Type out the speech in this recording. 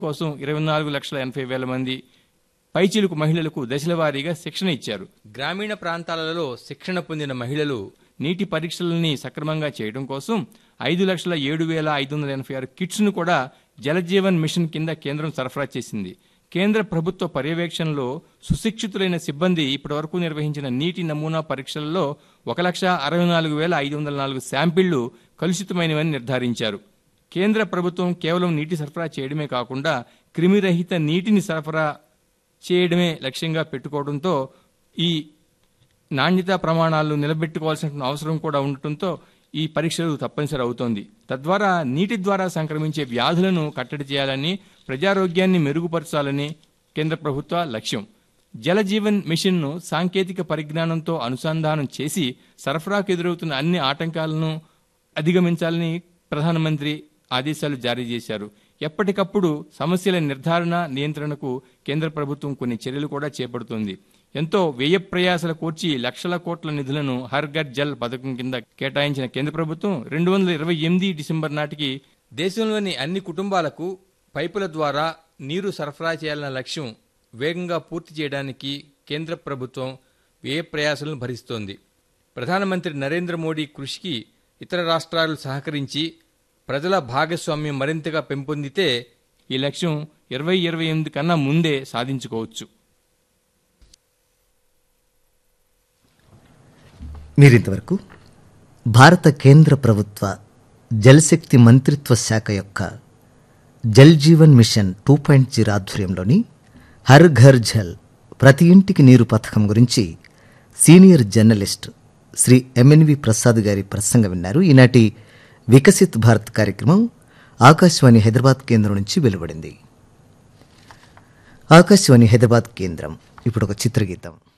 కోసం ఇరవై నాలుగు లక్షల ఎనభై వేల మంది పైచిలుకు మహిళలకు దశలవారీగా శిక్షణ ఇచ్చారు గ్రామీణ ప్రాంతాలలో శిక్షణ పొందిన మహిళలు నీటి పరీక్షలని సక్రమంగా చేయడం కోసం ఐదు లక్షల ఏడు వేల ఐదు వందల ఎనభై ఆరు కిట్స్ను కూడా జలజీవన్ మిషన్ కింద కేంద్రం సరఫరా చేసింది కేంద్ర ప్రభుత్వ పర్యవేక్షణలో సుశిక్షితులైన సిబ్బంది ఇప్పటివరకు నిర్వహించిన నీటి నమూనా పరీక్షలలో ఒక లక్ష అరవై నాలుగు వేల ఐదు వందల నాలుగు శాంపిళ్లు కలుషితమైనవని నిర్ధారించారు కేంద్ర ప్రభుత్వం కేవలం నీటి సరఫరా చేయడమే కాకుండా క్రిమిరహిత నీటిని సరఫరా చేయడమే లక్ష్యంగా పెట్టుకోవడంతో ఈ నాణ్యతా ప్రమాణాలను నిలబెట్టుకోవాల్సిన అవసరం కూడా ఉండటంతో ఈ పరీక్షలు తప్పనిసరి అవుతోంది తద్వారా నీటి ద్వారా సంక్రమించే వ్యాధులను కట్టడి చేయాలని ప్రజారోగ్యాన్ని మెరుగుపరచాలని కేంద్ర ప్రభుత్వ లక్ష్యం జలజీవన్ మిషన్ను సాంకేతిక పరిజ్ఞానంతో అనుసంధానం చేసి సరఫరాకు ఎదురవుతున్న అన్ని ఆటంకాలను అధిగమించాలని ప్రధానమంత్రి ఆదేశాలు జారీ చేశారు ఎప్పటికప్పుడు సమస్యల నిర్ధారణ నియంత్రణకు కేంద్ర ప్రభుత్వం కొన్ని చర్యలు కూడా చేపడుతోంది ఎంతో వ్యయ ప్రయాసల కూర్చి లక్షల కోట్ల నిధులను హర్ ఘర్ జల్ పథకం కింద కేటాయించిన కేంద్ర ప్రభుత్వం రెండు వందల ఇరవై ఎనిమిది డిసెంబర్ నాటికి దేశంలోని అన్ని కుటుంబాలకు పైపుల ద్వారా నీరు సరఫరా చేయాలన్న లక్ష్యం వేగంగా పూర్తి చేయడానికి కేంద్ర ప్రభుత్వం వ్యయ ప్రయాసలను భరిస్తోంది ప్రధానమంత్రి నరేంద్ర మోడీ కృషికి ఇతర రాష్ట్రాలు సహకరించి ప్రజల భాగస్వామ్యం మరింతగా పెంపొందితే ఈ లక్ష్యం ఇరవై ఇరవై ఎనిమిది కన్నా ముందే సాధించుకోవచ్చు మీరింతవరకు భారత కేంద్ర ప్రభుత్వ జలశక్తి మంత్రిత్వ శాఖ యొక్క Jal Jeevan mission two point zero ఆధ్వర్యంలోని హర్ ఘర్ జల్ ప్రతి ఇంటికి నీరు పథకం గురించి senior journalist Shri MNV Prasad గారి ప్రసంగం విన్నారు ఈనాటి వికసిత్ భారత్ కార్యక్రమం ఆకాశవాణి హైదరాబాద్ కేంద్రం నుంచి వెలువడింది ఆకాశవాణి హైదరాబాద్ కేంద్రం ఇప్పుడు ఒక చిత్రగీతం